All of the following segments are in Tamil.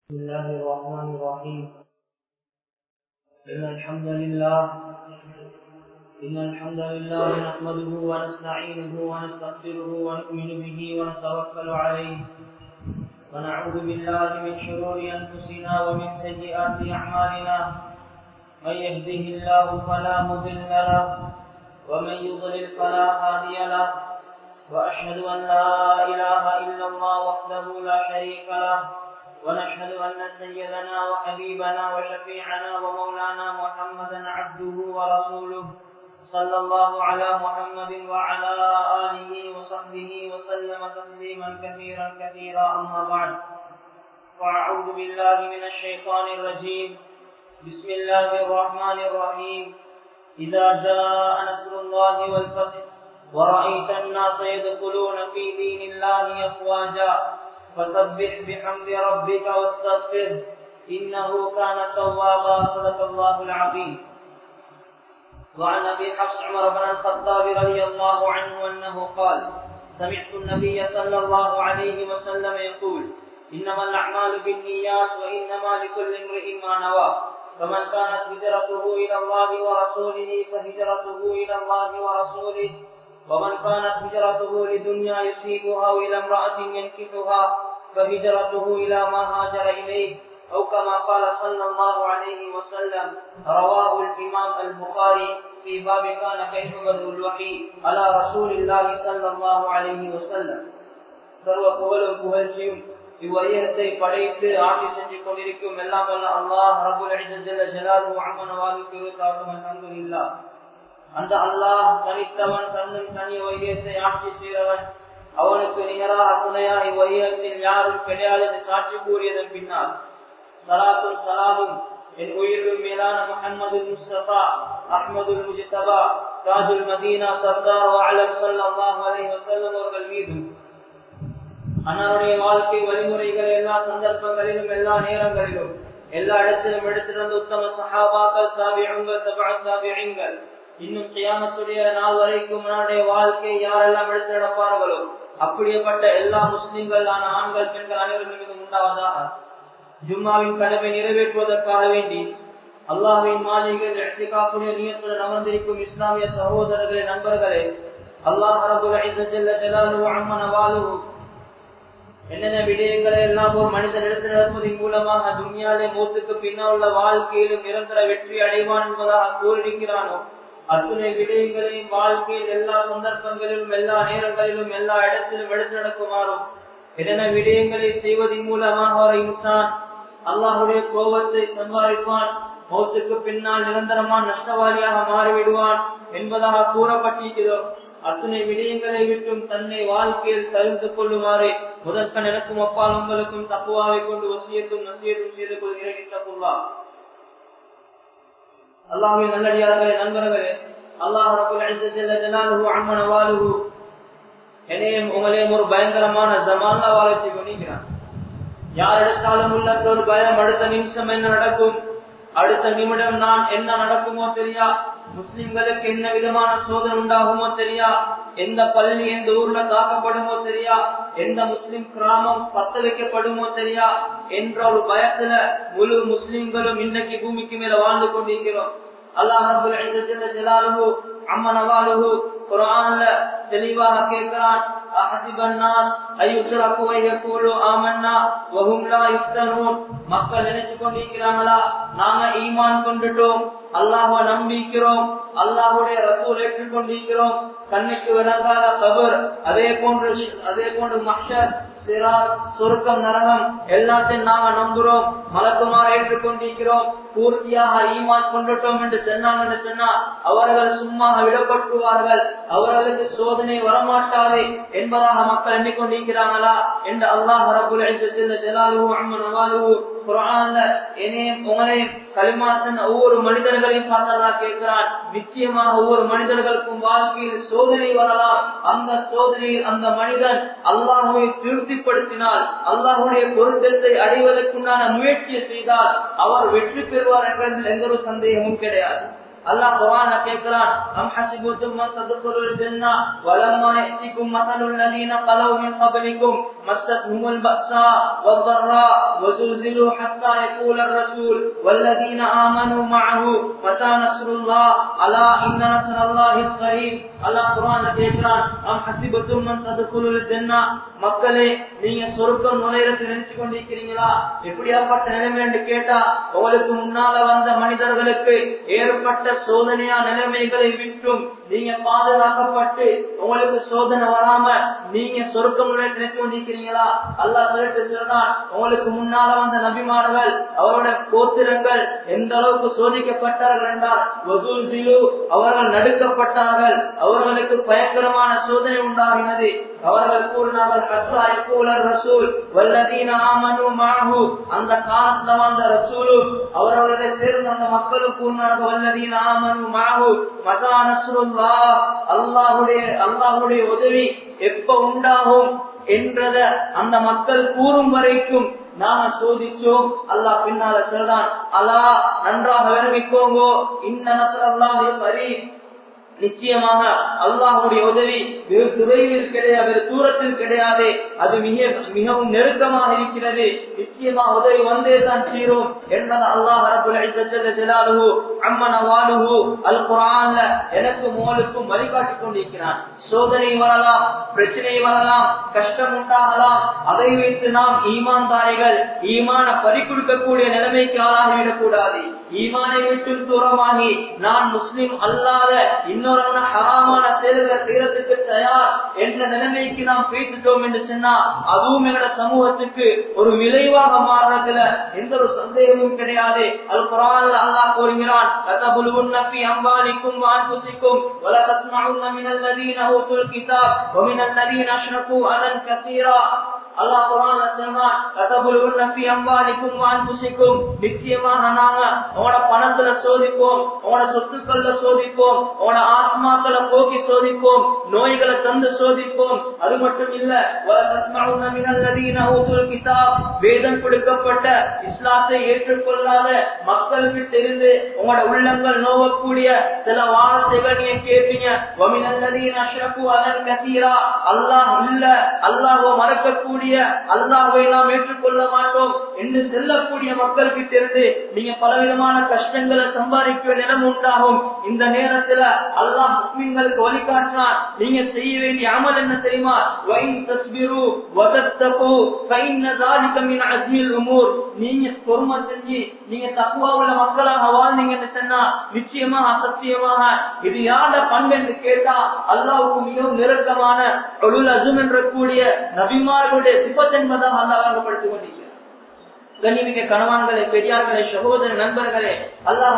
بسم الله الرحمن الرحيم إن الحمد لله إن الحمد لله نحمده ونستعينه ونستغفره ونؤمن به ونتوكل عليه ونعوذ بالله من شرور أنفسنا ومن سيئات أعمالنا من يهده الله فلا مضل له ومن يضلل فلا هادي له وأشهد أن لا إله إلا الله وحده لا شريك له ونشهد أن سيدنا وحبيبنا وشفيعنا ومولانا محمدا عبده ورسوله صلى الله على محمد وعلى آله وصحبه وسلم تسليما كثيرا كثيرا أما بعد فأعوذ بالله من الشيطان الرجيم بسم الله الرحمن الرحيم إذا جاء نصر الله والفتح ورأيت الناس يدخلون في دين الله أفواجا فسبح بحمد ربك واستغفره إنه كان توابا صدق الله العظيم وعن أبي حفص عمر بن الخطاب رضي الله عنه أنه قال سمعت النبي صلى الله عليه وسلم يقول إنما الأعمال بالنيات وإنما لكل امرئ ما نوى فمن كانت هجرته إلى الله ورسوله فهجرته إلى الله ورسوله ومن كانت هجرته لدنيا يصيبها أو إلى امرأة ينكحها فهجرته إلى ما هاجر إليه أو كما قال صلى الله عليه وسلم رواه الإمام البخاري في باب كان كيف بدء الوحي على رسول الله صلى الله عليه وسلم சர்வ புகழும் புகழ்ச்சியும் இவ்வையத்தை படைத்து ஆட்சி செஞ்சு கொண்டிருக்கும் எல்லாம் வல்ல அல்லாஹ் ரபுல் ஜல்ல ஜலாலு அம்மன் வாழ்க்கை தாக்கும் அல்ஹம்துலில்லாஹ் அந்த அல்லாஹ் தனித்தவன் தன்னும் தனி வைத்தியத்தை ஆட்சி செய்தவன் அவனுக்கு நிகராக துணையாக இவ்வையத்தில் யாரும் கிடையாது என்று சாட்சி கூறியதன் பின்னால் சலாத்தும் சலாமும் என் உயிரும் மேலான முகமது முஸ்தபா அஹ்மது முஜிதபா தாஜுல் மதீனா சர்தார் வாழம் சல்லாஹ் அலை வசல்லம் அவர்கள் மீதும் அன்னாருடைய வாழ்க்கை வழிமுறைகள் எல்லா சந்தர்ப்பங்களிலும் எல்லா நேரங்களிலும் எல்லா இடத்திலும் எடுத்திருந்த உத்தம சஹாபாக்கள் தாபியங்கள் தபா தாபியங்கள் இன்னும் கியாமத்துடைய நாள் வரைக்கும் நம்முடைய வாழ்க்கை யாரெல்லாம் எடுத்து நடப்பார்களோ அப்படியேப்பட்ட எல்லா முஸ்லிம்களான ஆண்கள் பெண்கள் அனைவரும் மீது உண்டாவதாக ஜும்மாவின் கடமை நிறைவேற்றுவதற்காக வேண்டி அல்லாஹின் மாளிகைகள் எடுத்துக்காக்கூடிய நியத்துடன் அமர்ந்திருக்கும் இஸ்லாமிய சகோதரர்களே நண்பர்களே அல்லாஹ் ரபுல் என்னென்ன விடயங்களை எல்லாம் ஒரு மனிதன் எடுத்து நடப்பதன் மூலமாக துன்யாலே மூத்துக்கு பின்னால் உள்ள வாழ்க்கையிலும் நிரந்தர வெற்றி அடைவான் என்பதாக கூறியிருக்கிறானோ அத்துணை விடயங்களையும் வாழ்க்கையில் எல்லா சந்தர்ப்பங்களிலும் எல்லா நேரங்களிலும் எல்லா இடத்திலும் எடுத்து நடக்குமாறும் என்னென்ன விடயங்களை செய்வதன் மூலமாக ஒரு இன்சான் அல்லாஹுடைய கோபத்தை சம்பாதிப்பான் மௌத்துக்கு பின்னால் நிரந்தரமான நஷ்டவாளியாக மாறிவிடுவான் என்பதாக கூறப்பட்டிருக்கிறோம் அத்தனை விடயங்களை விட்டும் தன்னை வாழ்க்கையில் தவிர்த்து கொள்ளுமாறு முதற்கன் எனக்கும் அப்பால் உங்களுக்கும் தப்புவாவை கொண்டு வசியத்தும் நசியத்தும் செய்து கொள்கிறேன் தப்புவா அல்லாஹின் நல்லடியார்களே நண்பர்களே அல்லாஹ் அம்மனவாலுகு என்னையும் உங்களையும் ஒரு பயங்கரமான ஜமான்ல வாழத்தை கொண்டிருக்கிறான் யார் எடுத்தாலும் உள்ள ஒரு பயம் அடுத்த நிமிஷம் என்ன நடக்கும் அடுத்த நிமிடம் நான் என்ன நடக்குமோ தெரியா முஸ்லிம்களுக்கு என்ன விதமான சோதனை உண்டாகுமோ தெரியா எந்த பள்ளி எந்த ஊர்ல தாக்கப்படுமோ தெரியா எந்த முஸ்லிம் கிராமம் பத்த வைக்கப்படுமோ தெரியா என்ற ஒரு பயத்துல முழு முஸ்லிம்களும் இன்னைக்கு பூமிக்கு மேல வாழ்ந்து கொண்டிருக்கிறோம் அல்லாஹ் அம்மனவாலுகு குரான்ல தெளிவாக கேட்கிறான் மக்கள் நினைச்சு கொண்டிருக்கிறாங்களா நாங்க ஈமான் கொண்டுட்டோம் அல்லாஹ நம்பிக்கிறோம் அல்லாஹுடைய ரசூல் ஏற்றுக்கொண்டிருக்கிறோம் கண்ணுக்கு விளங்காத கபர் அதே போன்று அதே போன்று மஷர் சிறார் சொருக்கம் நரகம் எல்லாத்தையும் நாங்க நம்புறோம் மலக்குமார் ஏற்றுக்கொண்டிருக்கிறோம் பூர்த்தியாக ஈமான் கொண்டுட்டோம் என்று சொன்னாங்க என்று சொன்னா அவர்கள் சும்மா விடப்பட்டுவார்கள் அவர்களுக்கு சோதனை வரமாட்டாது என்பதாக மக்கள் எண்ணிக்கொண்டிருக்கிறாங்களா என்று அல்லாஹ் ரபுல் உங்களையும் களிமாசன் ஒவ்வொரு மனிதர்களையும் பார்த்ததா கேட்கிறான் நிச்சயமாக ஒவ்வொரு மனிதர்களுக்கும் வாழ்க்கையில் சோதனை வரலாம் அந்த சோதனையில் அந்த மனிதன் அல்லாஹுவை திருப்திப்படுத்தினால் அல்லாஹுடைய பொருத்தத்தை அடைவதற்குண்டான முயற்சியை செய்தால் அவர் வெற்றி பெறுவார் என்ற எந்த ஒரு சந்தேகமும் கிடையாது அல்லாஹ் குர்ஆன்ல கேக்குறான் அம் ஹஸிபுத்தும் மன் ததுகுலுல் ஜன்னah வலம்மா யأتிக்கும் மஸலுல் லதீன قالوا من قبلكم مستهم البأساء والضراء وزلزلوا حتى يقول الرسول والذين آمنوا معه متى نصر الله ألا إن نصر الله قريب அல்லாஹ் குர்ஆன்ல கேக்குறான் அம் ஹஸிபத்தும் மன் ததுகுலுல் ஜன்னah மக்களே நீங்க சொர்க்கம் நுழையறது நினைச்சு கொண்டிருக்கிறீங்களா எப்படியாப்பட்ட நிலைமை என்று கேட்டா உங்களுக்கு முன்னால வந்த மனிதர்களுக்கு ஏற்பட்ட சோதனையா நிலைமைகளை விட்டும் நீங்க பாதுகாக்கப்பட்டு உங்களுக்கு சோதனை வராம நீங்க சொர்க்கம் நுழைய நினைச்சு கொண்டிருக்கிறீங்களா அல்லாஹ் சொல்லிட்டு சொல்றான் உங்களுக்கு முன்னால வந்த நபிமார்கள் அவரோட கோத்திரங்கள் எந்த அளவுக்கு சோதிக்கப்பட்டார்கள் என்றால் வசூல் சிலு அவர்கள் நடுக்கப்பட்டார்கள் அவர்களுக்கு பயங்கரமான சோதனை உண்டாகினது அவர்கள் கூறினார்கள் ஹத்தா யகூலர் ரசூல் வல்லதீன ஆமனு மாஹு அந்த காலத்துல வந்த ரசூலும் அவர்களுடைய சேர்ந்த அந்த மக்களும் கூறினார்கள் வல்லதீன ஆமனு மாஹு மதா நஸ்ருல்லாஹ் அல்லாஹ்வுடைய அல்லாஹ்வுடைய உதவி எப்ப உண்டாகும் என்றத அந்த மக்கள் கூறும் வரைக்கும் நாம சோதிச்சோம் அல்லாஹ் பின்னால சொல்றான் அல்லா நன்றாக விளங்கிக்கோங்கோ இன்ன நசரல்லாஹி கரீம் நிச்சயமாக அல்லாஹுடைய உதவி வெறு துறையில் கிடையாது வெறு தூரத்தில் கிடையாது அது மிக மிகவும் நெருக்கமாக இருக்கிறது நிச்சயமாக உதவி வந்தே தான் தீரும் என்பது அல்லாஹ் ரபுல் அம்மன வாழுகு அல் குரான்ல எனக்கு மோலுக்கும் வழிகாட்டி கொண்டிருக்கிறான் சோதனை வரலாம் பிரச்சனை வரலாம் கஷ்டம் உண்டாகலாம் அதை வைத்து நாம் ஈமான்தாரிகள் ஈமான பறி கொடுக்கக்கூடிய நிலைமைக்கு ஆளாகிவிடக் கூடாது ஈமானை விட்டு தூரமாகி நான் முஸ்லிம் அல்லாத இன்னொரு ஹராமான செயல்களை செய்யறதுக்கு தயார் என்ற நிலைமைக்கு நாம் பேசிட்டோம் என்று சொன்னா அதுவும் எங்களோட சமூகத்துக்கு ஒரு விளைவாக மாறுறதுல எந்த ஒரு சந்தேகமும் கிடையாது அது குரான் அல்லாஹ் கூறுகிறான் لَتَبْلُغُنَّ فِي أَمْوَالِكُمْ وَأَنفُسِكُمْ وَلَتَسْمَعُنَّ مِنَ الَّذِينَ أُوتُوا الْكِتَابَ وَمِنَ الَّذِينَ أَشْرَكُوا أَذًى كَثِيرًا அல்லாஹ் குர்ஆன்ல சொல்றான் கதபுலுன்ன ஃபீ அம்வாலிக்கும் வ அன்ஃபுசிக்கும் நிச்சயமாக நாங்க உங்களோட பணத்துல சோதிப்போம் உங்களோட சொத்துக்கள்ல சோதிப்போம் உங்களோட ஆத்மாக்களை போக்கி சோதிப்போம் நோய்களை தந்து சோதிப்போம் அது மட்டும் இல்ல வ தஸ்மஉன மினல் லதீன ஊதுல் கிதாப் வேதம் கொடுக்கப்பட்ட இஸ்லாத்தை ஏற்றுக்கொள்ளாத மக்களுக்கு தெரிந்து உங்களோட உள்ளங்கள் நோவக்கூடிய சில வார்த்தைகள் நீங்க கேட்பீங்க வ மினல் லதீன அஷ்ரகு அலன் கதீரா அல்லாஹ் இல்ல அல்லாஹ்வை மறக்கக்கூடிய அல்லாஹ்வை நாம் ஏற்றுக்கொள்ள மாட்டோம் என்று செல்லக்கூடிய மக்களுக்கு தெரிந்து நீங்க பலவிதமான கஷ்டங்களை சம்பாதிக்க நிலம் உண்டாகும் இந்த நேரத்துல அல்லாஹ் முஸ்லிம்களுக்கு வழிகாட்டினார் நீங்க செய்ய வேண்டிய அமல் என்ன தெரியுமா வைன் தஸ்பிரு வதத்தகு ஃபைன்ன ذلك من عزم الامور நீங்க பொறுமை செஞ்சு நீங்க தக்குவாவுள்ள மக்களாக வாழ்ந்தீங்கன்னு சொன்னா நிச்சயமாக சத்தியமாக இது யாரோட பண்பு என்று கேட்டா அல்லாவுக்கு மிகவும் நெருக்கமான ஒழுல் அசும் என்ற கூடிய நபிமார்களுடைய சிபத் என்பதாக அல்லாஹ் வழங்கப்படுத்திக் கொண்டிருக்கிறார் கண்ணிமிக்க கணவான்களே பெரியார்களே சகோதர நண்பர்களே அல்லாஹ்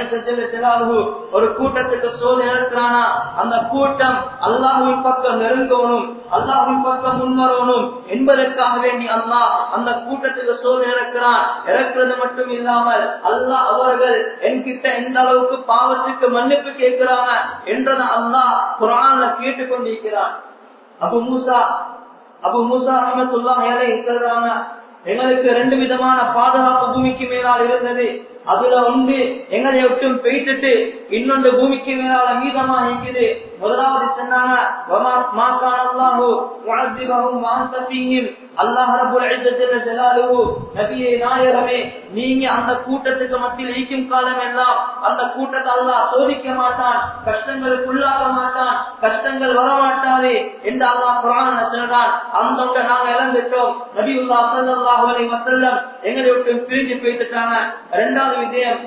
ரபுல் ஒரு கூட்டத்துக்கு சோதனை இருக்கிறானா அந்த கூட்டம் அல்லாஹுவின் பக்கம் நெருங்கணும் அல்லாஹுவின் பக்கம் முன்வரணும் என்பதற்காக வேண்டி அல்லாஹ் அந்த கூட்டத்துக்கு சோதனை இருக்கிறான் இறக்குறது மட்டும் இல்லாமல் அல்லாஹ் அவர்கள் என்கிட்ட எந்த அளவுக்கு பாவத்துக்கு மன்னிப்பு கேட்கிறாங்க என்றதை அல்லாஹ் குரான்ல கேட்டுக்கொண்டிருக்கிறான் அபு மூசா அபு மூசா அஹமத்துல்லா சொல்றாங்க எங்களுக்கு ரெண்டு விதமான பாதுகாப்பு பூமிக்கு மேலால் இருந்தது அதுல ஒன்று எங்களை விட்டும் பெய்துட்டு இன்னொன்று பூமிக்கு மேலால மீதமா இருக்குது முதலாவது சொன்னாங்க அல்லாஹ் நபியை நாயகமே நீங்க அந்த கூட்டத்துக்கு மத்தியில் ஈக்கும் காலம் எல்லாம் அந்த கூட்டத்தை அல்லாஹ் சோதிக்க மாட்டான் கஷ்டங்களுக்கு உள்ளாக மாட்டான் கஷ்டங்கள் வர மாட்டாது என்று அல்லாஹ் குரான் சொல்றான் அந்த நாங்க இழந்துட்டோம் நபி உல்லா சல்லாஹ் அலை வசல்லம் எங்களை விட்டு பிரிஞ்சு போயிட்டுட்டாங்க இரண்டாவது விஜயம்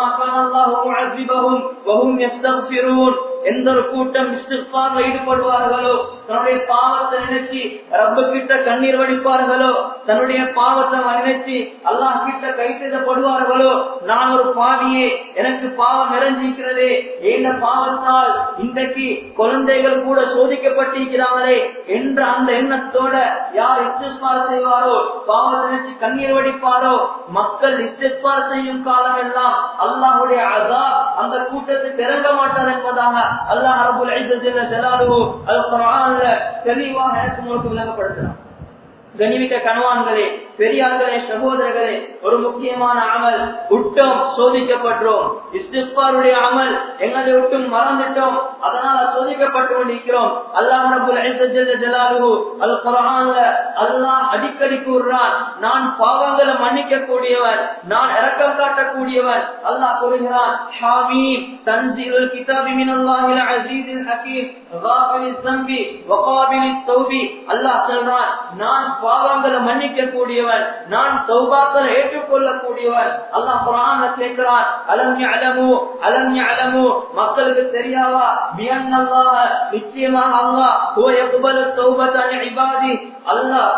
எந்த ஒரு கூட்டம் இஸ்திஃபார்ல ஈடுபடுவார்களோ தன்னுடைய பாவத்தை நினைச்சு ரப்ப கிட்ட கண்ணீர் வடிப்பார்களோ தன்னுடைய பாவத்தை நினைச்சு அல்லாஹ் கிட்ட கைத்தப்படுவார்களோ நான் ஒரு பாவியே எனக்கு பாவம் நிறைஞ்சிருக்கிறதே என்ன பாவத்தால் இன்றைக்கு குழந்தைகள் கூட சோதிக்கப்பட்டிருக்கிறாங்களே என்ற அந்த எண்ணத்தோட யார் இஸ்திஃபார் செய்வாரோ பாவத்தை நினைச்சு கண்ணீர் வடிப்பாரோ மக்கள் இஸ்திஃபார் செய்யும் காலம் எல்லாம் அல்லாஹுடைய அதா அந்த கூட்டத்துக்கு இறங்க மாட்டார் என்பதாக அல்லாஹ் ரபுல் ஜலாலுஹு அல் குர்ஆன்ல தெளிவாக எனக்கு உங்களுக்கு விளங்கப்படுத்துறான் கனிமிக்க கணவான்களே பெரியார்களே சகோதரர்களே ஒரு முக்கியமான அமல் விட்டோம் சோதிக்கப்பட்டோம் இஸ்திஃபாருடைய அமல் எங்களை விட்டும் மறந்துட்டோம் அதனால சோதிக்கப்பட்டு கொண்டிருக்கிறோம் அல்லாஹ் ரபுல் ஜலாலுஹு அல் குர்ஆன்ல அல்லாஹ் அடிக்கடி கூறுறான் நான் பாவங்களை மன்னிக்க கூடியவன் நான் இரக்கம் காட்டக்கூடியவன் அல்லாஹ் கூறுகிறான் ஹாமீம் தன்சீலுல் கிதாபி மினல்லாஹில் அஸீஸில் ஹகீம் காஃபிலில் ஸம்பி வகாபிலித் தௌபி அல்லாஹ் சொல்றான் நான் பாவங்களை மன்னிக்க கூடியவன் நான் தௌபாக்களை ஏற்றுக்கொள்ளக்கூடியவன் அல்லாஹ் குர்ஆன்ல கேட்கிறான் அலம் யஅலமு அலம் யஅலமு மக்களுக்கு தெரியாவா பியன்னல்லாஹ நிச்சயமாக அல்லாஹ் ஹுவ யக்பலு தௌபத இபாதி அல்லாஹ்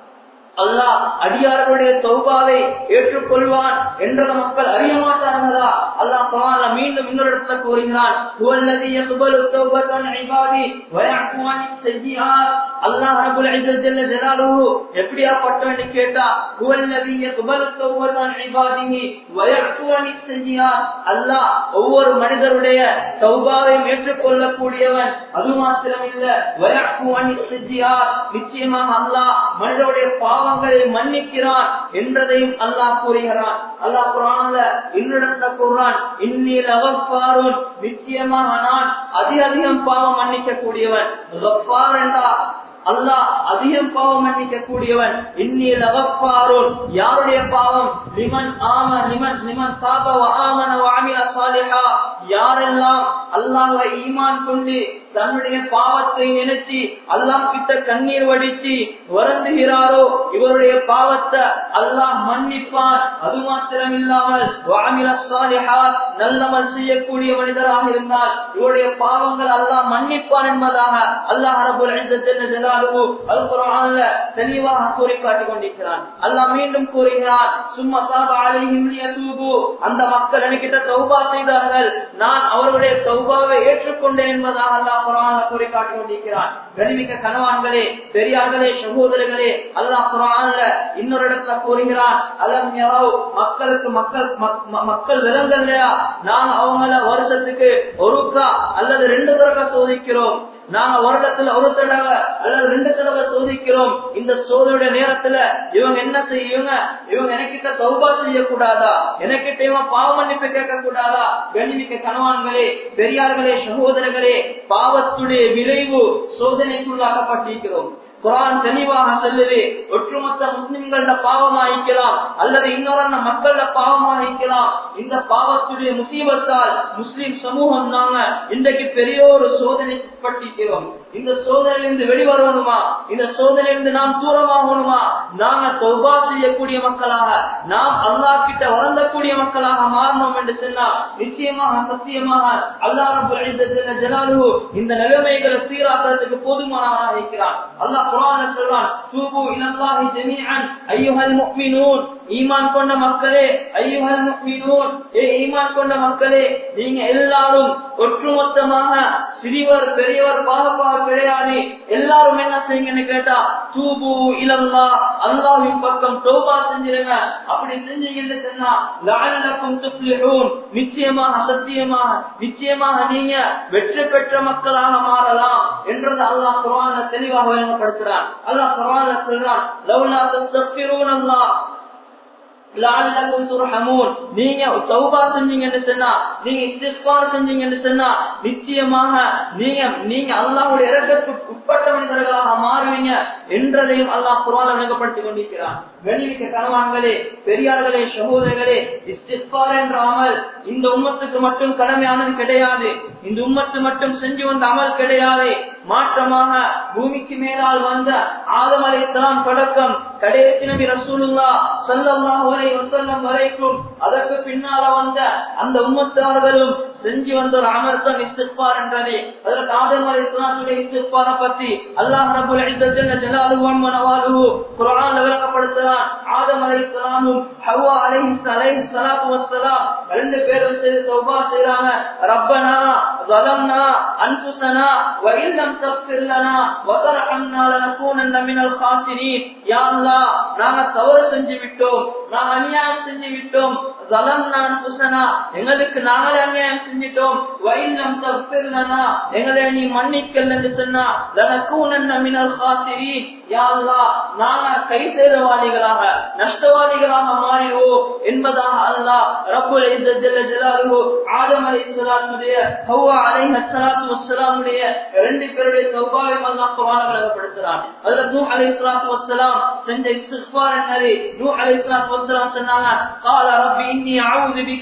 அல்லாஹ் அடியார்களுடைய தௌபாவை ஏற்றுக்கொள்வான் என்றத மக்கள் அறிய மாட்டார்களா அல்லாஹ் குர்ஆன்ல மீண்டும் இன்னொரு இடத்துல கூறுகிறான் ஹுவல்லதி யக்பலு தௌபத்தன் இபாதி வயஃபு அனிஸ் ஸய்யிஆத் அல்லாஹ் ரப்பல் இஸ்ஸத் ஜல்ல ஜலாலுஹு எப்படியாப்பட்டவன்னு கேட்டா ஹுவல்லதி யக்பலு தௌபத்தன் இபாதிஹி வயஃபு அனிஸ் ஸய்யிஆத் அல்லாஹ் ஒவ்வொரு மனிதருடைய தௌபாவையும் ஏற்றுக்கொள்ளக்கூடியவன் அது மாத்திரம் இல்ல வயஃபு அனிஸ் ஸய்யிஆத் நிச்சயமாக அல்லாஹ் மனிதருடைய பாவ பாவங்களை மன்னிக்கிறான் என்றதையும் அல்லாஹ் கூறுகிறான் அல்லாஹ் குரான்ல இன்னிடத்த கூறான் இன்னில் அகப்பாரும் நிச்சயமாக நான் அதிக அதிகம் பாவம் மன்னிக்க கூடியவன் என்றா அல்லாஹ் அதிகம் பாவம் மன்னிக்க கூடியவன் இன்னில் அகப்பாரோன் யாருடைய பாவம் லிமன் ஆம லிமன் லிமன் சாப ஆமன வாமில சாலிஹா யாரெல்லாம் அல்லாஹ்வை ஈமான் கொண்டு தன்னுடைய பாவத்தை நினைச்சு அல்லாஹ் கிட்ட கண்ணீர் வடிச்சு வருந்துகிறாரோ இவருடைய பாவத்தை அல்லாஹ் மன்னிப்பான் அது மாத்திரம் இல்லாமல் வாமில சாலிஹா நல்லமல் செய்யக்கூடிய மனிதராக இருந்தால் இவருடைய பாவங்கள் அல்லாஹ் மன்னிப்பான் என்பதாக அல்லாஹ் ரபுல் ஜலாலுஹு அல் குர்ஆன்ல தெளிவாக கூறி காட்டிக் கொண்டிருக்கிறான் அல்லாஹ் மீண்டும் கூறுகிறான் சும்மா சாப அலைஹிம் லியதூபு அந்த மக்கள் என்கிட்ட தௌபா செய்தார்கள் நான் அவர்களுடைய தௌபாவை ஏற்றுக்கொண்டேன் என்பதாக அல்லாஹ் குர்ஆன்ல கூறி காட்டிக் கொண்டிருக்கிறான் கனிமிக்க கணவான்களே பெரியார்களே சகோதரர்களே அல்லாஹ் குர்ஆன்ல இன்னொரு இடத்துல கூறுகிறான் அலம் யரவு மக்களுக்கு மக்கள் மக்கள் விலங்கல்லையா நாங்க அவங்கள வருஷத்துக்கு ஒருக்கா அல்லது ரெண்டு தடவை சோதிக்கிறோம் நாங்க வருடத்துல ஒரு தடவை அல்லது ரெண்டு தடவை சோதிக்கிறோம் இந்த சோதனையுடைய நேரத்துல இவங்க என்ன செய்யுங்க இவங்க எனக்கிட்ட தௌபா செய்யக்கூடாதா எனக்கிட்ட இவன் பாவ மன்னிப்பு கேட்க கூடாதா கண்ணிமிக்க கணவான்களே பெரியார்களே சகோதரர்களே பாவத்துடைய விரைவு சோதனைக்குள்ளாக்கப்பட்டிருக்கிறோம் குரான் தெளிவாக சொல்லுது ஒட்டுமொத்த முஸ்லிம்கள பாவமாயிக்கலாம் அல்லது இன்னொரு மக்கள பாவமாயிக்கலாம் இந்த பாவத்துடைய முசீபத்தால் முஸ்லிம் சமூகம் நாங்க இன்றைக்கு பெரிய ஒரு சோதனைப்பட்டிருக்கிறோம் இந்த சோதனையிலிருந்து வெளிவரணுமா இந்த சோதனையிலிருந்து நாம் தூரமாகணுமா நாங்க தொபா செய்யக்கூடிய மக்களாக நாம் அல்லா கிட்ட வளர்ந்தக்கூடிய மக்களாக மாறணும் என்று சொன்னா நிச்சயமாக சத்தியமாக அல்லா ஜனாலு இந்த நிலைமைகளை சீராக்கிறதுக்கு போதுமானவனாக இருக்கிறான் அல்லாஹ் குரான் சொல்றான் தூபு இலல்லாஹி ஜமீஅன் அய்யுஹல் முஃமினூன் ஈமான் கொண்ட மக்களே ஐயுஹல் முஃமினூன் ஏ ஈமான் கொண்ட மக்களே நீங்க எல்லாரும் ஒட்டுமொத்தமாக சிறியவர் பெரியவர் பாகப்பாக கிடையாது எல்லாரும் என்ன செய்யுங்கன்னு கேட்டா தூபு இலல்லா அல்லாஹ்வின் பக்கம் தௌபா செஞ்சிருங்க அப்படி செஞ்சீங்கன்னு சொன்னா லஅல்லக்கும் துஃப்லிஹூன் நிச்சயமாக சத்தியமாக நிச்சயமாக நீங்க வெற்றி பெற்ற மக்களாக மாறலாம் என்றது அல்லாஹ் குர்ஆன்ல தெளிவாக வழங்கப்படுத்துறான் அல்லாஹ் குர்ஆன்ல சொல்றான் லவ்லா தஸ்தக்பிரூன் அல்லாஹ் நீங்க சௌபா செஞ்சீங்கன்னு சொன்னா நீங்க இஸ்திஃபார் செஞ்சீங்கன்னு சொன்னா நிச்சயமாக நீங்க நீங்க அல்லாஹ்வுடைய இறக்கத்துக்கு உட்பட்ட மனிதர்களாக மாறுவீங்க என்றதையும் அல்லாஹ் குர்ஆன்ல விளங்கப்படுத்திக் கொண்டிருக்கிறான் வெளியிட்ட கணவான்களே பெரியார்களே சகோதரர்களே இஸ்திஃபார் என்ற அமல் இந்த உம்மத்துக்கு மட்டும் கடமையானது கிடையாது இந்த உம்மத்து மட்டும் செஞ்சு வந்த அமல் கிடையாது மாற்றமாக பூமிக்கு மேலால் வந்த ஆதம் அலைஹிஸ்ஸலாம் தொடக்கம் கடைசி நபி ரசூலுல்லா ஸல்லல்லாஹு அலைஹி வஸல்லம் வரைக்கும் அதற்கு பின்னால வந்த அந்த உம்மத்தார்களும் செஞ்சு வந்த ஒரு அமல் தான் இஸ்திஃபார் என்றது அதற்கு ஆதம் அலைஹிஸ்ஸலாத்துடைய இஸ்திஃபார பத்தி அல்லாஹ் ரப்பல் இஸ்ஸத் ஜல்ல ஜலாலுஹு வ நவாலுஹு குர்ஆன்ல விளக்கப்படுத்துறான் ஆதம் அலைஹிஸ்ஸலாமும் ஹவ்வா அலைஹி ஸலாத்து வஸ்ஸலாம் ரெண்டு பேரும் சேர்ந்து தௌபா செய்றாங்க ரப்பனா ظلمنا انفسنا وان لم تغفر لنا وترحمنا لنكونن من الخاسرين يا الله நாங்க தவறு செஞ்சு விட்டோம் நான் அநியாயம் செஞ்சு விட்டோம் ஜலம் நான் புசனா எங்களுக்கு நாங்களே அநியாயம் செஞ்சிட்டோம் வைலம் தப்பிர்லனா எங்களை நீ மன்னிக்கல் என்று சொன்னா லனக்கூனன்ன மினல் காசிரீன் யா அல்லாஹ் நாங்க கை சேதவாளிகளாக நஷ்டவாளிகளாக மாறிடுவோம் என்பதாக அல்லாஹ் ரப்புல் இஸ்ஸத் ஜல்ல ஜலாலுஹு ஆதம் அலைஹிஸ்ஸலாமுடைய ஹவ்வா அலைஹிஸ்ஸலாத்து வஸ்ஸலாமுடைய ரெண்டு பேருடைய தௌபாவை அல்லாஹ் குர்ஆனில் விளங்கப்படுத்துறான் அதுல நூஹ் அலைஹிஸ்ஸலாத்து வஸ்ஸலாம் செஞ்ச இஸ்திக்பார் என்னது நூஹ் அலைஹிஸ்ஸலாத்து வஸ்ஸலாம் சொன்னாங்க قال ربي اني اعوذ بك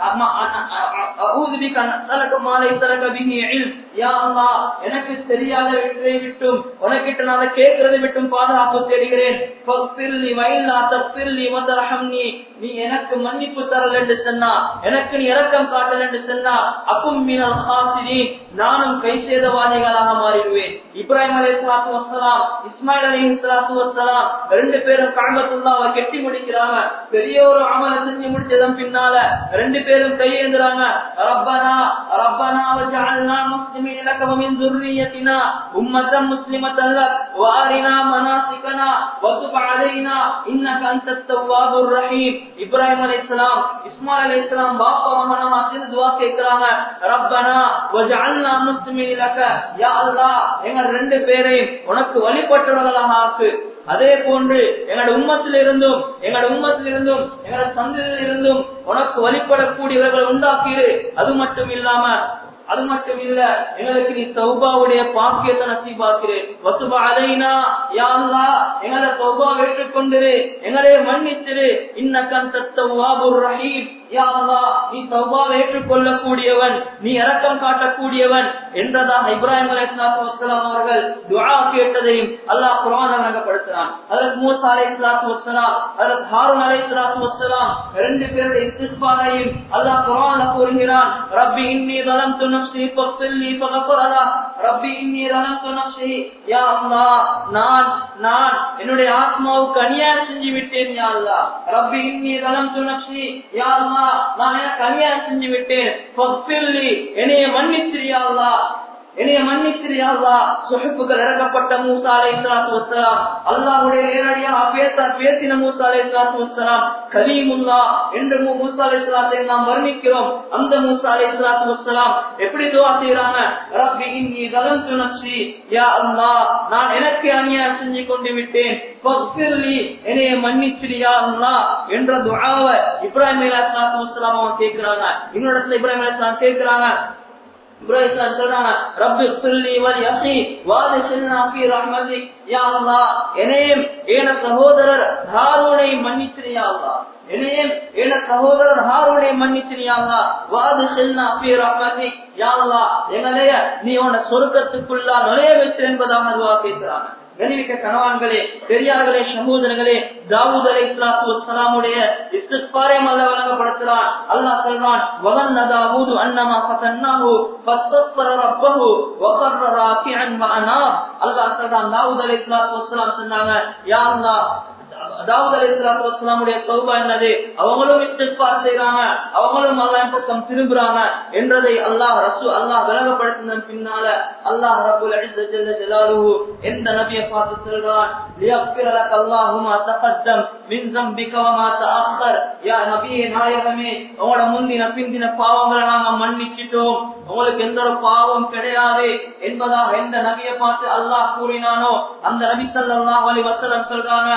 اعوذ بك ان اسالك ما ليس لك به علم யா அல்லாஹ் எனக்கு தெரியாத வெற்றியை விட்டும் உனக்கிட்ட நான் அதை கேட்கறதை விட்டும் பாதுகாப்பு தேடுகிறேன் ஃபக்ஃபிர்லி வைலா தக்ஃபிர்லி வதர்ஹம்னி நீ எனக்கு மன்னிப்பு தரல என்று சொன்னா எனக்கு நீ இரக்கம் காட்டல என்று சொன்னா அக்கும் மினல் ஹாசிரீன் நானும் கை சேதவாதிகளாக மாறிடுவேன் இப்ராஹிம் அலைஹிஸ்ஸலாத்து வஸ்ஸலாம் இஸ்மாயில் அலைஹிஸ்ஸலாத்து வஸ்ஸலாம் ரெண்டு பேரும் காபத்துல்லாவை கெட்டி முடிக்கிறாங்க பெரிய ஒரு அமலை செஞ்சு முடிச்சதன் பின்னால ரெண்டு பேரும் கையேந்துறாங்க ரப்பனா ரப்பனா வஜஅல்னா முஸ்லிமீன் لك ومن ذريتنا أمة مسلمة لك وأرنا مناسكنا وتب علينا إنك أنت التواب الرحيم إبراهيم عليه السلام إسماعيل عليه السلام باپا மகனா சேர்ந்து துவா கேட்கிறாங்க ரப்பனா வஜஅல்னா முஸ்லிமீன் லக யா அல்லாஹ் எங்க ரெண்டு பேரையும் உனக்கு வழிபட்டவர்களாக ஆக்கு அதே போன்று எங்களோட உம்மத்தில் இருந்தும் எங்களோட உம்மத்தில் இருந்தும் எங்களோட சந்தையில் இருந்தும் உனக்கு வழிபடக்கூடியவர்கள் உண்டாக்கிடு அது மட்டும் இல்லாம அது மட்டும் இல்ல எங்களுக்கு நீ சௌபாவுடைய பாக்கியத்தை நசீபாக்கிறேன் வசுபா அலைனா யா அல்லாஹ் எங்களை சௌபா ஏற்றுக்கொண்டிரு எங்களை மன்னிச்சிரு இன்னக்கன் தத்தவாபுர் ரஹீம் யா அல்லாஹ் நீ சௌபாவை ஏற்றுக்கொள்ளக்கூடியவன் நீ இரக்கம் காட்டக்கூடியவன் என்றதாக இப்ராஹிம் அலைஹிஸ்ஸலாத்து வஸ்ஸலாம் அவர்கள் துஆ கேட்டதையும் அல்லாஹ் குர்ஆனில் வழங்கப்படுத்துறான் ஹஜரத் மூசா அலைஹிஸ்ஸலாத்து வஸ்ஸலாம் ஹஜரத் ஹாரூன் அலைஹிஸ்ஸலாத்து வஸ்ஸலாம் ரெண்டு பேருடைய இஸ்திக்பாரையும் அல்லாஹ் குர்ஆனில் கூறுகிறான் ரப்பி இன்னி ظلمت نفسي فاغفر لي فغفر له ربي اني ظلمت نفسي يا الله நான் நான் என்னுடைய ஆத்மாவுக்கு அநியாயம் செஞ்சு விட்டேன் யா அல்லாஹ் ரப்பி இன்னி ظلمت نفسي يا الله நான் எனக்கு அநியாயம் செஞ்சு விட்டேன் فاغفر لي என்னைய மன்னிச்சிரு யா அல்லாஹ் என்னைய மன்னிச்சிரியா சுஹப்புகள் இறக்கப்பட்ட மூசா அலை இஸ்லாத்து வசலாம் அல்லாஹுடைய நேரடியாக பேச பேசின மூசா அலை இஸ்லாத்து வசலாம் கலீமுல்லா என்று மூசா அலை இஸ்லாத்தை நாம் வர்ணிக்கிறோம் அந்த மூசா அலை இஸ்லாத்து வசலாம் எப்படி துவா செய்யறாங்க ரப்பி இன்னி கலந்து நப்சி யா அல்லாஹ் நான் எனக்கு அநியாயம் செஞ்சு கொண்டு விட்டேன் ஃபக்ஃபிர்லி என்னைய மன்னிச்சிரியா அல்லாஹ் என்ற துஆவை இப்ராஹிம் அலைஹிஸ்ஸலாத்து வஸ்ஸலாம் அவங்க கேக்குறாங்க இன்னொரு இடத்துல இப்ராஹிம் அலைஹிஸ்ஸலாம் கேக்குறாங்க இப்ராஹிம் சொல்றாங்க ரப்பி ஃபில்லி வல் யஹி வாதிஷில்னா ஃபீ ரஹ்மதிக் யா அல்லாஹ் என்னையும் ஏன சகோதரர் ஹாரூனை மன்னிச்சிரியா அல்லாஹ் என்னையும் ஏன சகோதரர் ஹாரூனை மன்னிச்சிரியா அல்லாஹ் வாதிஷில்னா ஃபீ ரஹ்மதிக் யா அல்லாஹ் எங்களைய நீ உன சொர்க்கத்துக்குள்ளா நுழைய வச்சு என்பதாக துவா கேட்கிறாங்க கணிவிக்க கணவான்களே பெரியார்களே சகோதரர்களே தாவூத் அலை இஸ்லாத்து வஸ்ஸலாமுடைய இஸ்திக்பாரையும் அல்ல வழங்கப்படுத்துறான் அல்லாஹ் சொல்றான் வகன்ன தாவூது அன்னமா ஃபதன்னாஹு ஃபஸ்தக்பர ரப்பஹு வகர்ர ராக்கிஅன் வஅனாப் அல்லாஹ் சொல்றான் தாவூத் அலை இஸ்லாத்து வஸ்ஸலாம் சொன்னாங்க யா அல்லாஹ் தாவூத் அலை இஸ்லாத்து வஸ்ஸலாமுடைய தௌபா என்னது அவங்களும் இஸ்திக்பார் செய்றாங்க அவங்களும் அல்லாஹ் பக்கம் திரும்புறாங்க என்றதை அல்லாஹ் ரசூ அல்லாஹ் விளங்கப்படுத்தின பின்னால அல்லாஹ் ரப்பல் இஸ்ஸத் ஜல்ல ஜலாலுஹு எந்த நபியை பார்த்து சொல்றான் லியக்ஃபிர லக அல்லாஹு மா தகத்தம் மின் ذنبك وما تأخر யா நபியே நாயகமே உங்களோட முந்தின பிந்தின பாவங்களை நாங்க மன்னிச்சிட்டோம் உங்களுக்கு எந்த ஒரு பாவம் கிடையாது என்பதாக எந்த நபியை பார்த்து அல்லாஹ் கூறினானோ அந்த நபி ஸல்லல்லாஹு அலைஹி வஸல்லம் சொல்றாங்க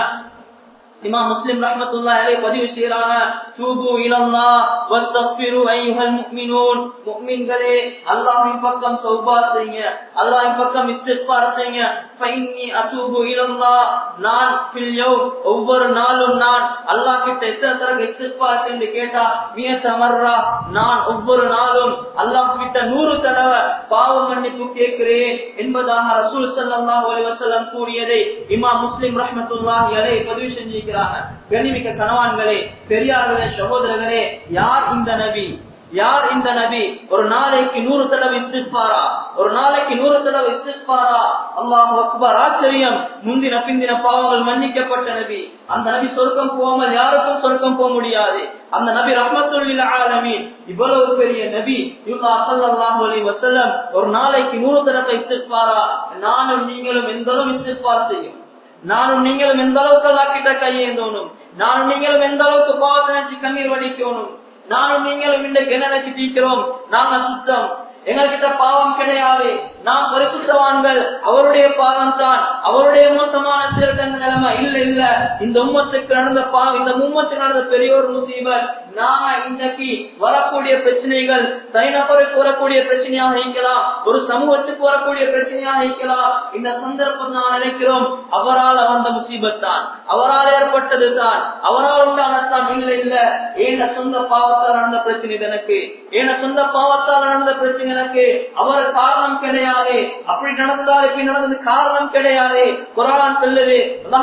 இமாம் முஸ்லிம் ரஹ்மத்துல்லாஹி அலைஹி பதிவு செய்றாங்க தூபு இலல்லாஹ் வஸ்தக்பிரு அய்யுஹல் முஃமினூன் முஃமின்களே அல்லாஹ்வின் பக்கம் தௌபா செய்யுங்க அல்லாஹ்வின் பக்கம் இஸ்திக்பார் செய்யுங்க ஃபைன்னி அதூபு இலல்லாஹ் நான் ஃபில் யௌம் ஒவ்வொரு நாளும் நான் அல்லாஹ் கிட்ட எத்தனை தடவை இஸ்திக்பார் செய்து கேட்டா மியத்த மர்ரா நான் ஒவ்வொரு நாளும் அல்லாஹ் கிட்ட நூறு தடவை பாவ மன்னிப்பு கேட்கிறேன் என்பதாக ரசூல் ஸல்லல்லாஹு அலைஹி வஸல்லம் கூறியதை இமாம் முஸ்லிம் ரஹ்மத்துல்லாஹி அலைஹி பதிவு செஞ்சு இருக்கிறாங்க கண்ணிமிக்க கணவான்களே பெரியார்களே சகோதரர்களே யார் இந்த நபி யார் இந்த நபி ஒரு நாளைக்கு நூறு தடவை இஸ்திஃபாரா ஒரு நாளைக்கு நூறு தடவை இஸ்திஃபாரா அல்லாஹ் அக்பர் ஆச்சரியம் முந்தின பிந்தின பாவங்கள் மன்னிக்கப்பட்ட நபி அந்த நபி சொர்க்கம் போகாமல் யாருக்கும் சொர்க்கம் போக முடியாது அந்த நபி ரஹ்மத்துல்லில் ஆலமீன் இவ்வளவு பெரிய நபி இவங்க ஸல்லல்லாஹு அலைஹி வஸல்லம் ஒரு நாளைக்கு நூறு தடவை இஸ்திஃபாரா நானும் நீங்களும் எந்த அளவு இஸ்திஃபார் செய்யும் நானும் நீங்களும் எந்த அளவுக்கு அல்லா கிட்ட கையேந்தோனும் நானும் நீங்களும் எந்த அளவுக்கு பாவத்தை நினைச்சு கண்ணீர் வடிக்கணும் நானும் நீங்களும் இன்றைக்கு என்ன நினைச்சிட்டு இருக்கிறோம் நாங்க சுத்தம் எங்ககிட்ட பாவம் கிடையாது நாம் பரிசுத்தவான்கள் அவருடைய பாவம் தான் அவருடைய மோசமான சிறந்த நிலைமை இல்ல இல்ல இந்த உம்மத்துக்கு நடந்த பாவம் இந்த உம்மத்துக்கு நடந்த பெரிய ஒரு முசீபர் நாம இன்றைக்கு வரக்கூடிய பிரச்சனைகள் தனிநபருக்கு வரக்கூடிய பிரச்சனையாக இருக்கலாம் ஒரு சமூகத்துக்கு வரக்கூடிய பிரச்சனையாக இருக்கலாம் இந்த சந்தர்ப்பம் நான் நினைக்கிறோம் அவரால் வந்த முசீபத் தான் அவரால் ஏற்பட்டது தான் அவரால் உண்டானதான் இல்ல இல்ல ஏன சொந்த பாவத்தால் நடந்த பிரச்சனை எனக்கு ஏன சொந்த பாவத்தால் நடந்த பிரச்சனை எனக்கு அவர் காரணம் கிடையாது அப்படி நடந்தால் இப்படி நடந்தது காரணம் கிடையாது குரான் சொல்லுது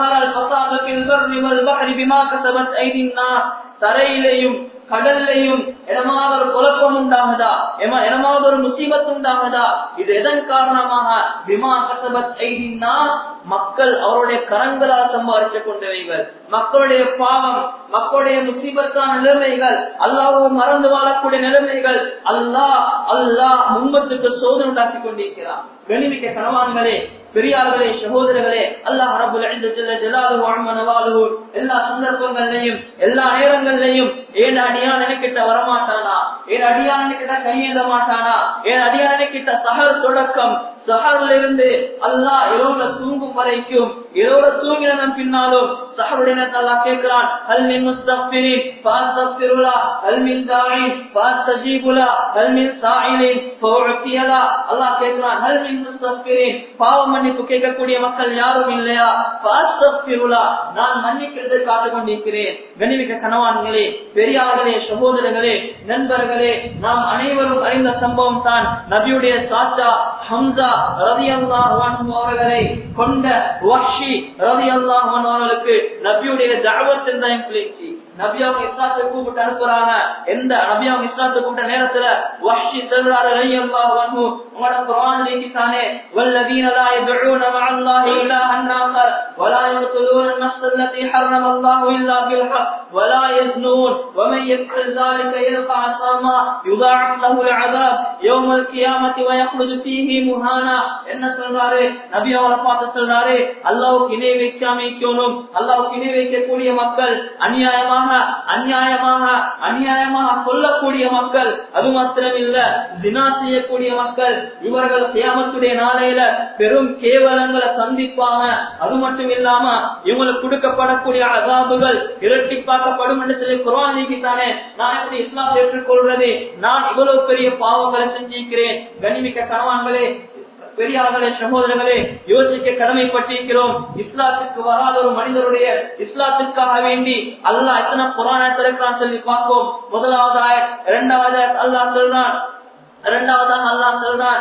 தரையிலையும் கடல்லையும் இடமாக ஒரு குழப்பம் உண்டாகுதா இடமாக ஒரு முசீபத் உண்டாகுதா இது எதன் காரணமாக விமா கசபத் ஐதின்னா மக்கள் அவருடைய கரங்களால் சம்பாதிச்சு கொண்டவைகள் மக்களுடைய பாவம் மக்களுடைய முசீபத்தான நிலைமைகள் அல்லாவும் மறந்து வாழக்கூடிய நிலைமைகள் அல்லாஹ் அல்லாஹ் முன்பத்துக்கு சோதனை உண்டாக்கி கொண்டிருக்கிறார் கணிமிக்க கணவான்களே பெரியார்களே சகோதரர்களே அல்லாஹ் ரபுல் எல்லா சந்தர்ப்பங்கள்லையும் எல்லா நேரங்கள்லையும் ஏன் அடியான் எனக்கிட்ட வரமாட்டானா ஏன் அடியான் எனக்கிட்ட கையேந்த மாட்டானா ஏன் அடியான் எனக்கிட்ட சகல் தொடக்கம் சஹர்ல இருந்து அல்லாஹ் இரவுல தூங்கும் வரைக்கும் இரவுல தூங்கினதன் பின்னாலும் சஹருடைய அல்லாஹ் கேட்கிறான் ஹல் மின் முஸ்தக்பிரின் ஃபாஸ்தக்பிருலா ஹல் மின் தாயின் ஃபாஸ்தஜீபுலா ஹல் மின் சாயிலின் ஃபௌஅத்தியலா அல்லாஹ் கேட்கிறான் ஹல் மின் முஸ்தக்பிரின் பாவ மன்னிப்பு கேட்கக்கூடிய மக்கள் யாரும் இல்லையா ஃபாஸ்தக்பிருலா நான் மன்னிக்கிறது காத்து கொண்டிருக்கிறேன் கனிமிக்க கணவான்களே பெரியார்களே சகோதரர்களே நண்பர்களே நாம் அனைவரும் அறிந்த சம்பவம் தான் நபியுடைய சாச்சா ஹம்சா ரதி அவர்களை கொண்ட வஷி ரதி அவர்களுக்கு நபியுடைய தாவத்தின் தான் பிள்ளைச்சி நபி அவங்க இஸ்லாத்தை கூப்பிட்டு அனுப்புறாங்க எந்த நபி அவங்க இஸ்லாத்தை கூப்பிட்ட நேரத்துல வஹ்ஷி சொல்றாரு ரலியல்லாஹு அன்ஹு உங்களோட குர்ஆன் லேக்கித்தானே வல்லதீன லா يدعون مع الله إلها آخر ولا يقتلون النفس التي حرم الله إلا بالحق ولا يزنون ومن يفعل ذلك يلقى عصاما يضاعف له العذاب يوم القيامة ويخلد فيه مهانا என்ன சொல்றாரு நபி அவரை பார்த்து சொல்றாரு அல்லாவுக்கு இணை வைக்காம இருக்கணும் அல்லாவுக்கு இணை வைக்கக்கூடிய மக்கள் அநியாயமாக அநியாயமாக அநியாயமாக கொல்லக்கூடிய மக்கள் அது மாத்திரம் இல்ல தினா செய்யக்கூடிய மக்கள் இவர்கள் கியாமத்துடைய நாளையில பெரும் கேவலங்களை சந்திப்பாங்க அது மட்டும் இல்லாம இவங்களுக்கு கொடுக்கப்படக்கூடிய அதாபுகள் இரட்டிப்பாக்கப்படும் என்று சொல்லி குரானிக்குத்தானே நான் எப்படி இஸ்லாம் ஏற்றுக்கொள்றது நான் இவ்வளவு பெரிய பாவங்களை செஞ்சிருக்கிறேன் கனிமிக்க கணவான்களே பெரியார்களே சகோதரர்களே யோசிக்க கடமைப்பட்டிருக்கிறோம் இஸ்லாத்துக்கு வராத ஒரு மனிதருடைய இஸ்லாத்துக்காக வேண்டி அல்லாஹ் எத்தனை புராண திறக்கிறான் சொல்லி பார்ப்போம் முதலாவது ஆயத் இரண்டாவது அல்லாஹ் சொல்றான் இரண்டாவதாக அல்லாஹ் சொல்றான்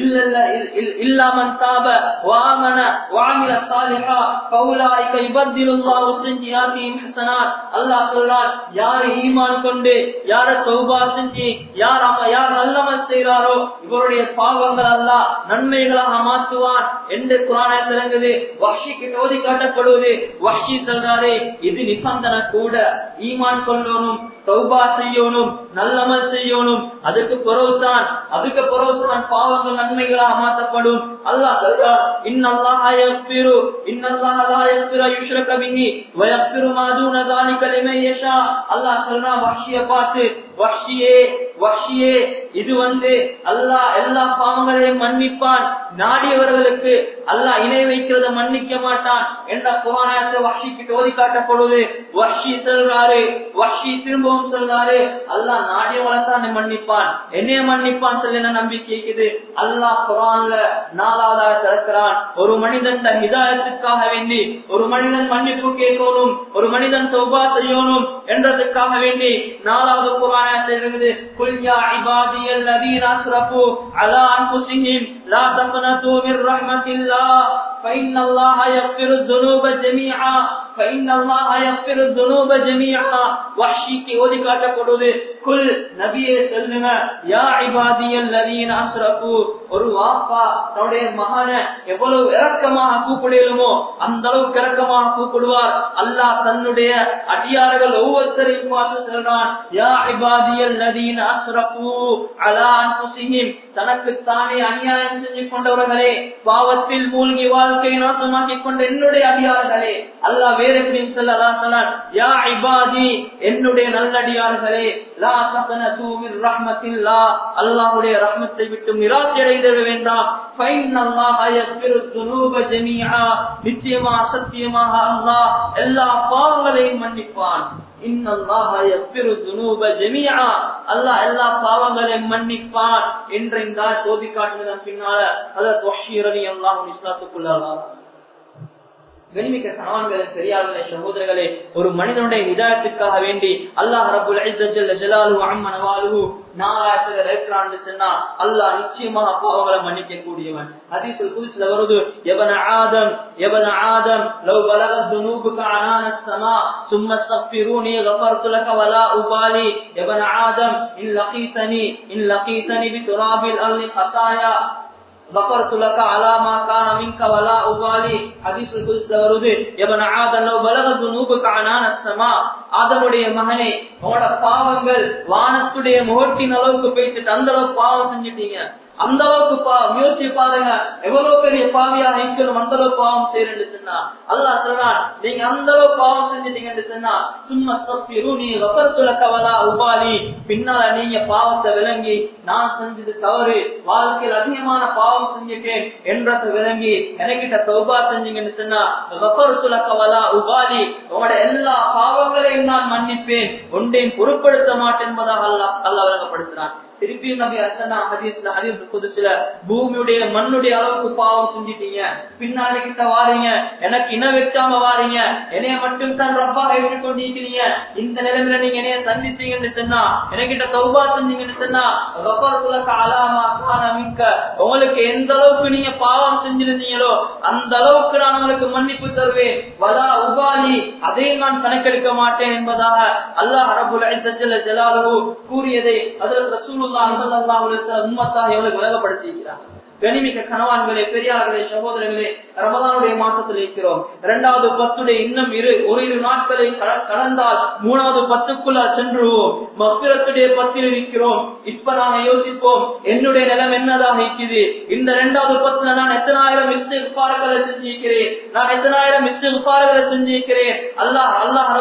இல்லாமன் தாப வாமன வாமில சாலிஹா பவுலாய்க இபத்திலுல்லாஹு செஞ்சியாத்தியும் ஹசனாத் அல்லாஹ் சொல்றான் யார் ஈமான் கொண்டு யார தௌபா செஞ்சு யார் அவ யார் நல்லமல் செய்கிறாரோ இவருடைய பாவங்கள் அல்லாஹ் நன்மைகளாக மாற்றுவான் என்று குரானை திறங்குது வஷிக்கு ஓதி காட்டப்படுவது வஷி சொல்றாரு இது நிபந்தனை கூட ஈமான் கொள்ளணும் தௌபா செய்யணும் நல்லமல் செய்யணும் அதுக்கு பிறகுதான் அதுக்கு பிறகுதான் பாவங்கள் நன்மைகளாக மாற்றப்படும் அல்லாஹ் சொல்றான் இன்னல்லாஹ யக்ஃபிரு இன்னல்லாஹ லா யக்ஃபிரு யுஷ்ரக பிஹி வ யக்ஃபிரு மா தூன ذلك لمن يشاء அல்லாஹ் சொல்றான் வஹ்ஷிய பார்த்து வஹ்ஷியே வஹ்ஷியே இது வந்து அல்லாஹ் எல்லா பாவங்களையும் மன்னிப்பான் நாடியவர்களுக்கு அல்லாஹ் இணை வைக்கிறத மன்னிக்க மாட்டான் என்ற குரானத்தை வஹ்ஷிக்கு ஓதி காட்டப்படுவது வஹ்ஷி சொல்றாரு வஹ்ஷி திரும்பவும் சொல்றாரு அல்லாஹ் நாடியவங்களை தான் மன்னிப்பான் என்னைய மன்னிப்பான் சொல்லி என்ன நம்பிக்கை இருக்குது அல்லாஹ் குரான்ல நாலாவதாக திறக்கிறான் ஒரு மனிதன் ஹிதாயத்துக்காக வேண்டி ஒரு மனிதன் மன்னிப்பு கேட்கணும் ஒரு மனிதன் தௌபா செய்யணும் என்றதுக்காக வேண்டி நாலாவது குரானத்தில் இருக்குது குல்யா இபாதியல் லதீன அஸ்ரஃபு அலா அன்ஃபுஸிஹிம் லா தக்னது மின் ரஹ்மத்தில்லாஹ் فإن الله يغفر الذنوب جميعا ஓதி காட்டப்படுவது குல் நபியே சொல்லுங்க யா இபாதியல் அஸ்ரஃபு ஒரு வாப்பா தன்னுடைய மகனை எவ்வளவு இறக்கமாக கூப்பிடலுமோ அந்த அளவுக்கு இறக்கமாக கூப்பிடுவார் அல்லாஹ் தன்னுடைய அடியார்கள் ஒவ்வொருத்தரையும் பார்த்து சொல்றான் யா இபாதியல் நதீன் அஸ்ரஃபு அலா அன்ஃபுஸிஹிம் தனக்கு தானே அநியாயம் செஞ்சு கொண்டவர்களே பாவத்தில் மூழ்கி வாழ்க்கை நாசமாக்கி கொண்ட என்னுடைய அடியார்களே அல்லாஹ் வேற எப்படியும் சொல்லலாம் யா இபாதி என்னுடைய நல்லடியார்களே லா தகனது மின் ரஹ்மத்தில்லா அல்லாஹ்வுடைய ரஹ்மத்தை விட்டு நிராசை அடைந்திட வேண்டாம் ஃபைன் அல்லாஹ் யக்ஃபிரு ذنوب ஜமீஆ நிச்சயமா சத்தியமாக அல்லாஹ் எல்லா பாவங்களையும் மன்னிப்பான் அல்லாஹ் எல்லா பாவங்களையும் மன்னிப்பான் என்ற இந்த சோதி காட்டுவதன் பின்னால அதற்கு வஷீரனி அல்லாஹ் இஸ்லாத்துக்குள்ளார் கனிமிக்க கணவான்களின் பெரியார்களே சகோதரர்களே ஒரு மனிதனுடைய நிதாயத்திற்காக வேண்டி அல்லாஹ் ரபுல் ஜலாலு அம்மன் அவாலு நாலாயிரத்துல இருக்கிறான்னு சொன்னா அல்லாஹ் நிச்சயமாக பாவங்களை மன்னிக்க கூடியவன் ஹதீஸுல் குதிஸ்ல வருது எவன ஆதம் எவன ஆதம் லவ் பலக ذنوبك عنان السماء ثم استغفروني غفرت لك ولا أبالي ابن آدم إن لقيتني إن لقيتني بتراب الأرض خطايا غفرت لك على ما كان منك ولا أبالي حديث القدس வருது ابن آدم لو بلغ ذنوبك عنان السماء ஆதமுடைய மகனே உங்களோட பாவங்கள் வானத்துடைய முகட்டின் அளவுக்கு போயிட்டு அந்த அளவுக்கு பாவம் செஞ்சுட்டீங்க அந்த அளவுக்கு முயற்சி பாருங்க எவ்வளவு பெரிய பாவியாக இருக்கணும் அந்த அளவுக்கு பாவம் செய்யறேன்னு சொன்னா அல்லா சொல்றான் நீங்க அந்த அளவுக்கு பாவம் செஞ்சிட்டீங்கன்னு சொன்னா சும்மா தப்பிரு நீ வசத்துல கவலா உபாலி பின்னால நீங்க பாவத்தை விளங்கி நான் செஞ்சது தவறு வாழ்க்கையில் அதிகமான பாவம் செஞ்சுட்டேன் என்றதை விளங்கி எனக்கிட்ட சௌபா செஞ்சீங்கன்னு சொன்னா வசத்துல கவலா உபாலி உங்களோட எல்லா பாவங்களையும் நான் மன்னிப்பேன் ஒன்றையும் பொருட்படுத்த மாட்டேன் என்பதாக அல்லா அல்லா விளங்கப்படுத்துறான் திருப்பி நபி அசனா ஹதீஸ்ல ஹதீஸ் குதிச்சுல பூமியுடைய மண்ணுடைய அளவுக்கு பாவம் செஞ்சிட்டீங்க பின்னாடி கிட்ட வாரீங்க எனக்கு இன வைக்காம வாரீங்க என்னைய மட்டும் தான் ரப்பாக இருந்து கொண்டிருக்கிறீங்க இந்த நிலைமையில நீங்க என்னைய சந்திச்சீங்கன்னு சொன்னா எனக்கிட்ட தௌபா செஞ்சீங்கன்னு சொன்னா ரப்பருக்குள்ள காலாமா காணமிக்க உங்களுக்கு எந்த அளவுக்கு நீங்க பாவம் செஞ்சிருந்தீங்களோ அந்த அளவுக்கு நான் உங்களுக்கு மன்னிப்பு தருவேன் வலா உபாலி அதையும் நான் கணக்கெடுக்க மாட்டேன் என்பதாக அல்லாஹ் ரபுல் ஜலாலு கூறியதை அதில் ரசூல் உண்மத்தாக எவ்வளவு விலகப்படுத்தியிருக்கிறார் கனிமிக்க கணவான்களே பெரியார்களே சகோதரர்களே ரமதானுடைய மாசத்தில் இருக்கிறோம் இரண்டாவது பத்துடைய இன்னும் இரு ஒரு இரு நாட்களை கடந்தால் மூணாவது பத்துக்குள்ள சென்றுவோம் மப்பிரத்துடைய பத்தில் இருக்கிறோம் இப்ப நாங்க யோசிப்போம் என்னுடைய நிலம் என்னதாக இருக்குது இந்த இரண்டாவது பத்துல நான் எத்தனாயிரம் இஸ்திஃபார்களை செஞ்சிருக்கிறேன் நான் எத்தனாயிரம் இஸ்திஃபார்களை செஞ்சிருக்கிறேன் அல்லாஹ் அல்லாஹ்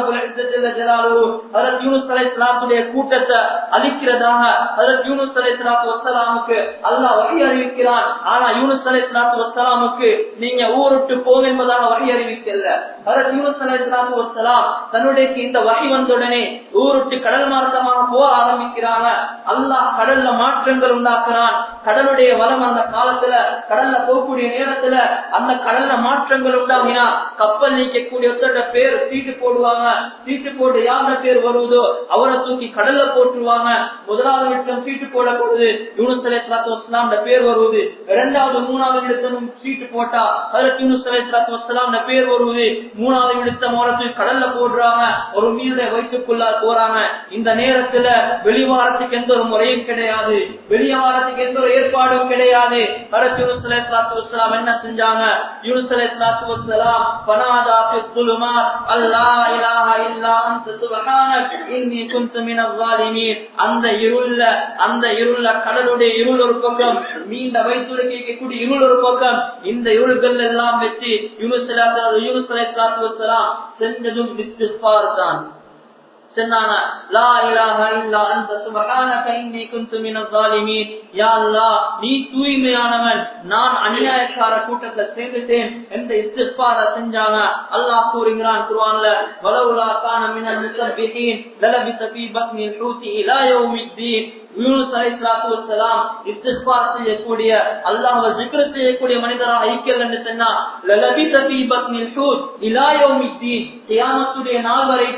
அதற்கு யூனுஸ் அலை சலாத்துடைய கூட்டத்தை அழிக்கிறதாக அதற்கு யூனுஸ் அலை சலாத்து வசலாமுக்கு அல்லாஹ் வழி அறிவிக்கிறான் ஆனா யூனுஸ் அலை சலாத்து வசலாமுக்கு நீங்க ஊருட்டு போங்க என்பதாக வகை அறிவிக்கல அதற்கு யூனுஸ் அலை சலாத்து வசலாம் தன்னுடைய இந்த வகை வந்தவுடனே ஊருட்டு கடல் மார்க்கமாக போக ஆரம்பிக்கிறாங்க அல்லாஹ் கடல்ல மாற்றங்கள் உண்டாக்குறான் கடலுடைய வளம் அந்த காலத்துல கடல்ல போகக்கூடிய நேரத்துல அந்த கடல்ல மாற்றங்கள் உண்டாகினா கப்பல் நீக்கக்கூடிய ஒருத்தர பேர் சீட்டு போடுவாங்க சீட்டு போட்டு யார பேர் வருவதோ அவரை தூக்கி கடல்ல போட்டுருவாங்க முதலாவது விட்டம் சீட்டு போடப்படுது யூனுஸ் அலை சலாத்து வசலாம் பேர் வருவது இரண்டாவது மூணாவது விடுத்தமும் சீட்டு போட்டா அதற்கு யூனுஸ் அலை சலாத்து வசலாம் பேர் வருவது மூணாவது விடுத்தம் ஓரத்துக்கு கடல்ல போடுறாங்க ஒரு மீனை வைத்துக்குள்ளார் போறாங்க இந்த நேரத்துல வெளிவாரத்துக்கு எந்த ஒரு முறையும் கிடையாது வெளியாரத்துக்கு எந்த ஒரு ஏற்பாடும் கிடையாது அதற்கு யூனுஸ் அலை சலாத்து வசலாம் என்ன செஞ்சாங்க யூனுஸ் அலை சலாத்து வசலாம் பனாதா துலுமா அல்லா இலாஹா இல்லா அந்த சுபஹானக் இன்னி குன்து மினல் ஸாலிமீன் அந்த இருள்ல அந்த இருள்ல கடலுடைய இருள் ஒரு பக்கம் மீண்ட வயிற்றுல கேட்கக்கூடிய இருள் ஒரு பக்கம் இந்த இருள்கள் எல்லாம் வச்சு யூனுஸ் யூனுஸ் அலை சலாத்து வசலாம் செஞ்சதும் இஸ்திஃபார் தான் சொன்னாங்க லா இலாஹ இல்லா அன்த சுப்ஹானக இன்னி குன்து மினல் ஸாலிமீன் யா அல்லாஹ் நீ தூய்மையானவன் நான் அநியாயக்கார கூட்டத்தை சேர்ந்துட்டேன் என்ற இஸ்திஃபார செஞ்சாங்க அல்லாஹ் கூறுகிறான் குர்ஆன்ல வலவுலா கான மினல் முஸப்பிஹீன் லலபிஸ ஃபீ பத்னில் ஹூதி இலா யௌமித்தீன் யூனுஸ் அலைஹிஸ்ஸலாத்து வஸ்ஸலாம் இஸ்திக்பார் செய்யக்கூடிய அல்லாஹ்வை zikr செய்யக்கூடிய மனிதராக ஐக்கியல் என்று சொன்னா லலபிஸ ஃபீ பத்னில் ஹூத் இலா யௌமித்தீன் கியாமத்துடைய நாள் வரைக்கும்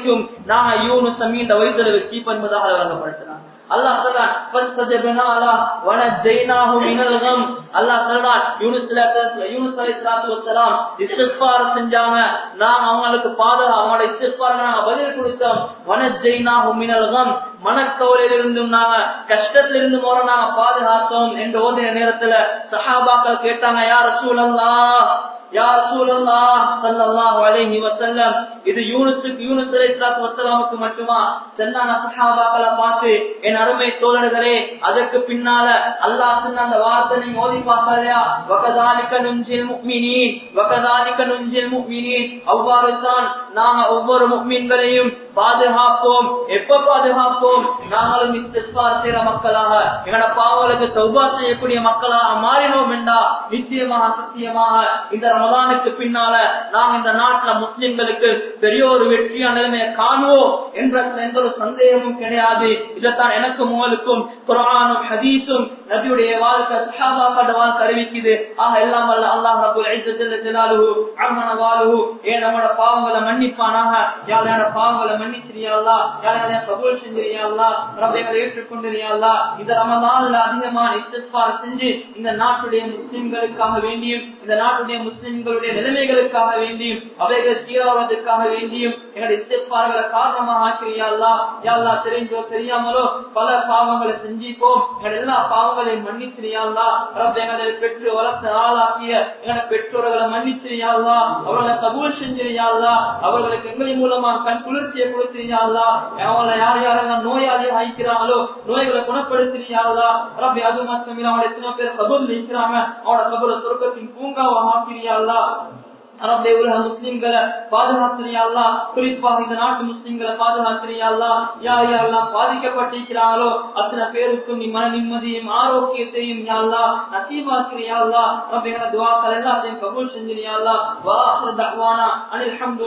நாங்க யூனுஸ் மீண்ட வயிற்றுல வச்சு என்பதாக வழங்கப்படுத்தினாங்க அல்லாஹ் சொல்றான் ஃபஸ்தஜப்னா லா வனஜைனாஹு மினல் கம் அல்லாஹ் சொல்றான் யூனுஸ் அலைஹி யூனுஸ் அலைஹிஸ்ஸலாத்து வஸ்ஸலாம் இஸ்திக்பார் செஞ்சாங்க நாங்க அவங்களுக்கு பாதுகா அவங்களோட இஸ்திக்பாருக்கு நாங்க பதில் கொடுத்தோம் வனஜைனாஹு மினல் கம் மனக்கவலையில இருந்தும் நாங்க கஷ்டத்துல இருந்து போற நாங்க பாதுகாத்தோம் என்று ஓதின நேரத்துல சஹாபாக்கள் கேட்டாங்க யார் ரசூலல்லாஹ் யா ரசூலல்லாஹ் ஸல்லல்லாஹு அலைஹி வஸல்லம் இது யூனுஸுக்கு யூனுஸ் அலைஹிஸ்ஸலாத்து வஸலாமுக்கு மட்டுமா சொன்னாங்க சஹாபாக்களை பார்த்து என் அருமை தோழர்களே அதற்கு பின்னால அல்லாஹ் சொன்ன அந்த வார்த்தை நீங்க ஓதி பார்க்கலையா வகதாலிக நுஞ்சில் முஃமினீன் வகதாலிக நுஞ்சில் முஃமினீன் அவ்வாறு தான் நாங்க ஒவ்வொரு முஃமின்களையும் பாதுகாப்போம் எப்ப பாதுகாப்போம் நாங்களும் இஸ்திஃபார் செய்யற மக்களாக எங்களோட பாவங்களுக்கு தௌபா செய்யக்கூடிய மக்களாக மாறினோம் என்றா நிச்சயமாக சத்தியமாக இந்த ரமலானுக்கு பின்னால நாங்க இந்த நாட்டுல முஸ்லிம்களுக்கு பெரிய ஒரு வெற்றியான நிலைமையை காணுவோம் என்ற எந்த ஒரு சந்தேகமும் கிடையாது இதைத்தான் எனக்கும் உங்களுக்கும் குரானும் ஹதீஸும் நபியுடைய வாழ்க்கை சஹாபாக்களோட வாழ்க்கை அறிவிக்குது ஆக எல்லாம் அல்ல அல்லாஹ் ரபுல் ஐஸத்தில் ஜலாலுஹு அம்மன வாலுஹு ஏ நம்மளோட பாவங்களை மன்னிப்பானாக யாரையான பாவங்களை மன்னிச்சிரியா அல்லா யாரையான கபூல் செஞ்சிரியா அல்லா ரப்பைகளை ஏற்றுக்கொண்டிரியா அல்லா இந்த ரமலான்ல அதிகமான இஸ்திஃபார் செஞ்சு இந்த நாட்டுடைய முஸ்லிம்களுக்காக வேண்டியும் இந்த நாட்டுடைய முஸ்லிம்களுடைய நிலைமைகளுக்காக வேண்டியும் அவைகள் சீராவதற்காக வேண்டியும் எங்களுடைய இஸ்திஃபார்களை காரணமாக ஆக்கிரியா அல்லா யா அல்லா தெரிஞ்சோ தெரியாமலோ பல பாவங்களை செஞ்சிப்போம் எங்கள் எல்லா பாவங்களையும் மன்னிச்சிரியா அல்லா ரப்ப எங்களை பெற்று வளர்த்த ஆளாக்கிய எங்களோட பெற்றோர்களை மன்னிச்சிரியா அல்லா அவர்களை கபூல் செஞ்சிரியா அல்லா அவர்களுக்கு எங்களின் மூலமா கண் குளிர்ச்சியை கொடுத்திரியா அல்லா அவங்களை யார் யாரெல்லாம் நோயாளியாக ஆயிக்கிறாங்களோ நோய்களை குணப்படுத்திரியா அல்லா ரப்ப அது மட்டும் இல்ல அவங்களை எத்தனை பேர் கபூல் நிற்கிறாங்க அவனோட கபூல சொர்க்கத்தின் பூங்காவை ஆக்கிரியா அல்லா அரபே உலக முஸ்லிம்களை பாதுகாத்திரியாள்லா குறிப்பாக இந்த நாட்டு முஸ்லிம்களை பாதுகாத்திரியாள்லா யார் யாரெல்லாம் பாதிக்கப்பட்டிருக்கிறாங்களோ அத்தனை பேருக்கும் நீ மன நிம்மதியும் ஆரோக்கியத்தையும் யாழ்லா நசீபாக்கிறியாள்லா ரப்பே துவாக்கள் எல்லாத்தையும் கபூல் செஞ்சிரியாள்லா வா அனில்